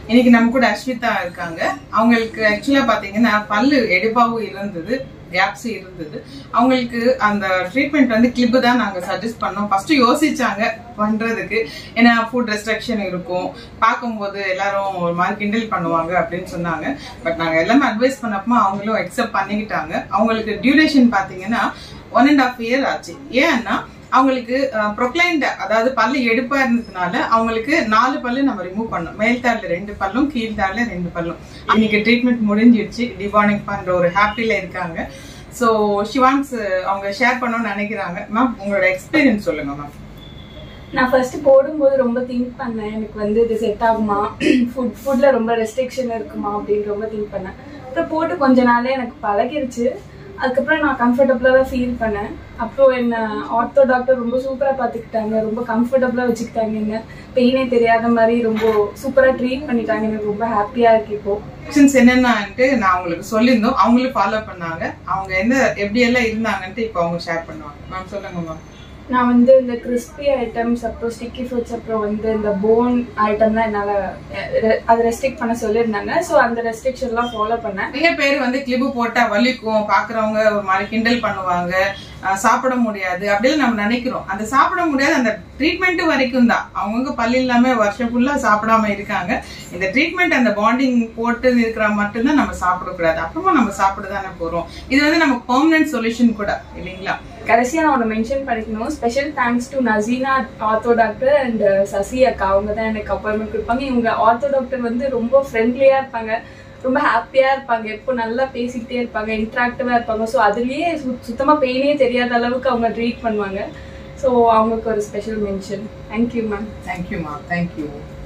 இன்னைக்கு நம்ம கூட அஸ்விதா இருக்காங்க அவங்களுக்கு ஆக்சுவலா பாத்தீங்கன்னா பல்லு எடுப்பாவும் இருந்தது கேப்ஸ் இருந்தது அவங்களுக்கு அந்த ட்ரீட்மெண்ட் வந்து கிளிப்பு தான் நாங்க சஜஸ்ட் பண்ணோம் ஃபர்ஸ்ட் யோசிச்சாங்க பண்றதுக்கு ஏன்னா ஃபுட் ரெஸ்ட்ரிக்ஷன் இருக்கும் பார்க்கும்போது எல்லாரும் ஒரு மாதிரி கிண்டல் பண்ணுவாங்க அப்படின்னு சொன்னாங்க பட் நாங்க எல்லாமே அட்வைஸ் பண்ணப்போ அவங்களும் அக்செப்ட் பண்ணிக்கிட்டாங்க அவங்களுக்கு டியூரேஷன் பாத்தீங்கன்னா ஒன் அண்ட் ஆஃப் இயர் ஆச்சு ஏன்னா அவங்களுக்கு ப்ரொக்ளைண்ட் அதாவது பல்லு எடுப்பா இருந்ததுனால அவங்களுக்கு நாலு பல்லு நம்ம ரிமூவ் பண்ணோம் மேல் தாள்ல ரெண்டு பல்லும் கீழ் தாள்ல ரெண்டு பல்லும் இன்னைக்கு ட்ரீட்மெண்ட் முடிஞ்சிடுச்சு டிபானிக் பண்ற ஒரு ஹாப்பில இருக்காங்க ஸோ ஷிவான்ஸ் அவங்க ஷேர் பண்ணணும்னு நினைக்கிறாங்க மேம் உங்களோட எக்ஸ்பீரியன்ஸ் சொல்லுங்க மேம் நான் ஃபர்ஸ்ட் போடும்போது ரொம்ப திங்க் பண்ணேன் எனக்கு வந்து இது செட் ஆகுமா ஃபுட் ஃபுட்ல ரொம்ப ரெஸ்ட்ரிக்ஷன் இருக்குமா அப்படின்னு ரொம்ப திங்க் பண்ணேன் அப்புறம் போட்டு கொஞ்ச நாளே எனக்கு பழகிருச்சு அதுக்கப்புறம் நான் கம்ஃபர்டபுளாக தான் ஃபீல் பண்ணேன் அப்புறம் என்ன ஆர்த்தோ டாக்டர் ரொம்ப சூப்பராக பார்த்துக்கிட்டாங்க ரொம்ப கம்ஃபர்டபுளாக வச்சுக்கிட்டாங்க என்ன பெயினே தெரியாத மாதிரி ரொம்ப சூப்பராக ட்ரீட் பண்ணிட்டாங்க எனக்கு ரொம்ப ஹாப்பியாக இருக்கு இப்போ ஆப்ஷன்ஸ் என்னென்னட்டு நான் உங்களுக்கு சொல்லியிருந்தோம் அவங்களும் ஃபாலோ பண்ணாங்க அவங்க எந்த எப்படி எல்லாம் இருந்தாங்கன்ட்டு இப்போ அவங்க ஷேர் பண்ணுவாங்க மேம் சொல்லுங்க மேம் நான் வந்து இந்த கிறிஸ்பி ஐட்டம்ஸ் அப்புறம் ஸ்டிக்கி ஃபுட்ஸ் அப்புறம் வந்து இந்த போன் ஐட்டம்லாம் என்னால் அதை ரெஸ்ட்ரிக்ட் பண்ண சொல்லியிருந்தாங்க ஸோ அந்த ரெஸ்ட்ரிக்ஷன்லாம் ஃபாலோ பண்ணேன் நிறைய பேர் வந்து கிளிப்பு போட்டா வலிக்கும் பாக்குறவங்க ஒரு மாதிரி கிண்டல் பண்ணுவாங்க அஹ் சாப்பிட முடியாது அப்படின்னு நம்ம நினைக்கிறோம் அந்த சாப்பிட முடியாது அந்த ட்ரீட்மெண்ட் வரைக்கும் தான் அவங்கவுங்க பல்லு இல்லாம வருஷம் ஃபுல்லா சாப்பிடாம இருக்காங்க இந்த ட்ரீட்மெண்ட் அந்த பாண்டிங் போட்டு இருக்கிற மட்டும்தான் நம்ம சாப்பிடக்கூடாது அப்புறமா நம்ம சாப்பிட தானே போறோம் இது வந்து நம்ம பெர்மனன்ட் சொல்யூஷன் கூட இல்லைங்களா கடைசியாக நான் ஒன்று மென்ஷன் பண்ணிக்கணும் special thanks to Nazeena ortho doctor and Sasi அக்கா அவங்க தான் எனக்கு அப்பாயின்மெண்ட் கொடுப்பாங்க இவங்க ஆர்த்தோ டாக்டர் வந்து ரொம்ப ஃப்ரெண்ட்லியாக இருப்பாங்க ரொம்ப ஹாப்பியாக இருப்பாங்க எப்போ நல்லா பேசிக்கிட்டே இருப்பாங்க இன்ட்ராக்டிவாக இருப்பாங்க ஸோ அதுலேயே சு சுத்தமாக பெயினே தெரியாத அளவுக்கு அவங்க ட்ரீட் பண்ணுவாங்க ஸோ அவங்களுக்கு ஒரு special mention thank you ma'am thank you ma'am thank you